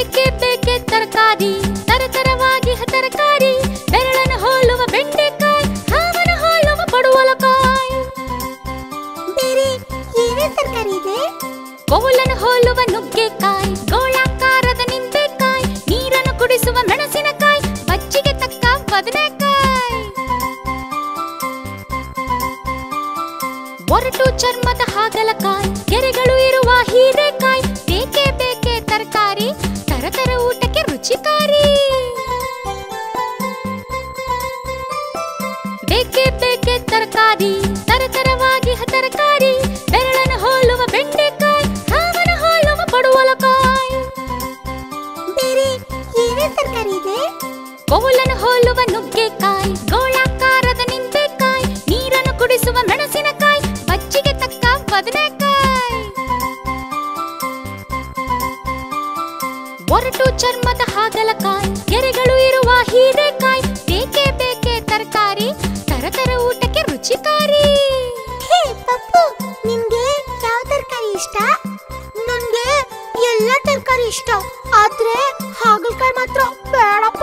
ಬೇಕೆ ಬೇಕೆ ತರಕಾರಿ ತರತರವಾಗಿ ತರಕಾರಿ ಬೆರಳನ್ನು ಹೋಲುವ ಬೆಂಡೆಕಾಯಿ ಹಾವನ ಹೋಲುವ ಪಡುವಲಕಾಯಿ ಬೇರೆ ಏನೇ ತರಕಾರಿ ಇದೆ ಕೋಲನ್ನು ಹೋಲುವ ನುಗ್ಗೆಕಾಯಿ ಗೋಳಾಕಾರದ ನಿಂಬೆಕಾಯಿ ನೀರನ್ನು ಕುಡಿಸುವ ಮೆಣಸಿನಕಾಯಿ ಬಜ್ಜಿಗೆ ತಕ್ಕ ಬದನೆಕಾಯಿ ಒರಟು ಚರ್ಮದ ಹಾಗಲಕಾಯಿ ಕೆರೆಗಳು ಇರುವ ಹೀರೆಕಾಯಿ ಬೇಕೆ ಬೇಕೆ ತರಕಾರಿ ತರತರ ಊಟಕ್ಕೆ ರುಚಿಕಾರಿ ಬೇಕೆ ಬೇಕೆ ತರಕಾರಿ ತರತರವಾಗಿ ತರಕಾರಿ ಬೆರಳನ್ನು ಹೋಲುವ ಬೆಂಡೆಕಾಯಿ ಹಾವನ ಹೋಲುವ ಪಡುವಲಕಾಯಿ ಬೇರೆ ಏನೇ ತರಕಾರಿ ಇದೆ ಕೋಲನ್ನು ಹೋಲುವ ನುಗ್ಗೆಕಾಯಿ ಗೋಳಾಕಾರದ ನಿಂಬೆಕಾಯಿ ನೀರನ್ನು ಕುಡಿಸುವ ಮೆಣಸಿನಕಾಯಿ ಬಜ್ಜಿಗೆ ತಕ್ಕ ಬದನೆಕಾಯಿ ಒರಟು ಚರ್ಮದ ಹಾಗಲಕಾಯಿ ಕೆರೆಗಳು ಇರುವ ಹೀರೆಕಾಯಿ ಬೇಕೆ ಬೇಕೆ ತರಕಾರಿ ತರತರ ಊಟಕ್ಕೆ ರುಚಿಕಾರಿ ಹೇ ಪಪ್ಪು ನಿನ್ಗೆ ಯಾವ ತರಕಾರಿ ಇಷ್ಟ ನನ್ಗೆ ಎಲ್ಲ ತರಕಾರಿ ಇಷ್ಟ ಆದ್ರೆ ಹಾಗಲಕಾಯಿ ಮಾತ್ರ ಬೇಡಪ್ಪ